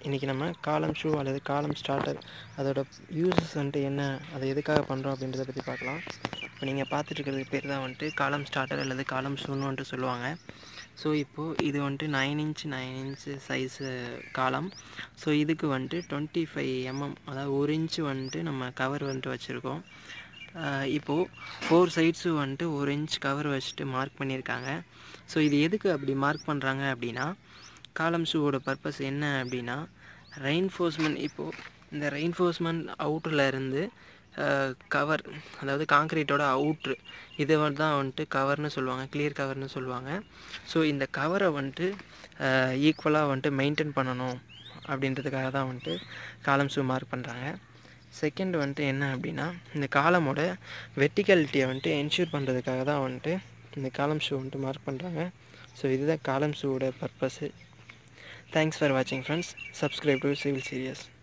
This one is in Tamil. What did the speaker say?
இன்றைக்கி நம்ம காலம் ஷூ அல்லது காலம் ஸ்டார்டர் அதோட யூசஸ் வந்துட்டு என்ன அதை எதுக்காக பண்ணுறோம் அப்படின்றத பற்றி பார்க்கலாம் இப்போ நீங்கள் பார்த்துட்டு இருக்கிறது பேர் தான் வந்துட்டு காலம் ஸ்டார்டர் அல்லது காலம் ஷூன்னு வந்துட்டு சொல்லுவாங்க ஸோ இப்போது இது வந்துட்டு nine inch nine inch size காலம் ஸோ இதுக்கு வந்துட்டு டுவெண்ட்டி ஃபைவ் எம்எம் அதாவது ஒரு இன்ச்சு வந்துட்டு நம்ம கவர் வந்துட்டு வச்சுருக்கோம் இப்போது ஃபோர் சைட்ஸும் வந்துட்டு ஒரு இன்ச் கவர் வச்சுட்டு மார்க் பண்ணியிருக்காங்க ஸோ இது எதுக்கு அப்படி மார்க் பண்ணுறாங்க அப்படின்னா காலம் ஷூவோட பர்பஸ் என்ன அப்படின்னா ரெயின்ஃபோர்ஸ்மெண்ட் இப்போது இந்த ரெயின்ஃபோர்ஸ்மெண்ட் அவுட்டரில் இருந்து கவர் அதாவது காங்க்ரீட்டோட அவுட்ரு இதை தான் வந்துட்டு கவர்னு சொல்லுவாங்க கிளியர் கவர்னு சொல்லுவாங்க ஸோ இந்த கவரை வந்துட்டு ஈக்குவலாக வந்துட்டு மெயின்டைன் பண்ணணும் அப்படின்றதுக்காக தான் வந்துட்டு காலம் ஷூ மார்க் பண்ணுறாங்க செகண்ட் வந்துட்டு என்ன அப்படின்னா இந்த காலமோட வெர்டிகாலிட்டியை வந்துட்டு என்ஷூர் பண்ணுறதுக்காக தான் வந்துட்டு இந்த காலம் ஷூ வந்துட்டு மார்க் பண்ணுறாங்க ஸோ இதுதான் காலம் ஷூவோட பர்பஸ்ஸு தேங்க்ஸ் ஃபார் வாட்சிங் friends subscribe to civil serious